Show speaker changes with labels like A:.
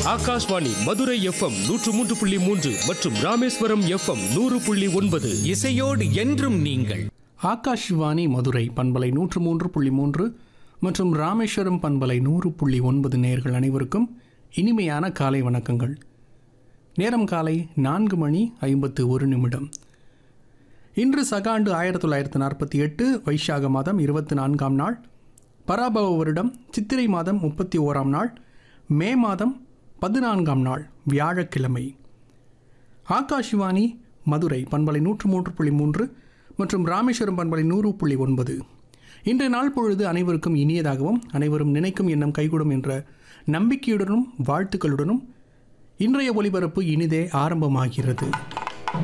A: Akashvani Madurai FM நூற்று மூன்று புள்ளி மூன்று மற்றும் ராமேஸ்வரம் எஃப்எம் நூறு புள்ளி ஒன்பது
B: இசையோடு என்றும் நீங்கள்
C: ஆகாஷ்வாணி மதுரை பண்பலை நூற்று மூன்று புள்ளி மூன்று மற்றும் ராமேஸ்வரம் பண்பலை நூறு புள்ளி ஒன்பது நேர்கள் அனைவருக்கும் இனிமையான காலை வணக்கங்கள் நேரம் காலை நான்கு மணி ஐம்பத்து ஒரு நிமிடம் இன்று சகாண்டு ஆயிரத்தி தொள்ளாயிரத்து நாற்பத்தி எட்டு வைசாக மாதம் இருபத்தி நான்காம் நாள் பராபவ வருடம் சித்திரை மாதம் முப்பத்தி ஓராம் நாள் மே மாதம் பதினான்காம் நாள் வியாழக்கிழமை ஆகாஷ்வாணி மதுரை பண்பலை நூற்று மூன்று புள்ளி மூன்று மற்றும் ராமேஸ்வரம் பண்பலை நூறு புள்ளி ஒன்பது இன்றைய நாள் பொழுது அனைவருக்கும் இனியதாகவும் அனைவரும் நினைக்கும் எண்ணம் கைகூடும் என்ற நம்பிக்கையுடனும் வாழ்த்துக்களுடனும் இன்றைய ஒளிபரப்பு இனிதே ஆரம்பமாகிறது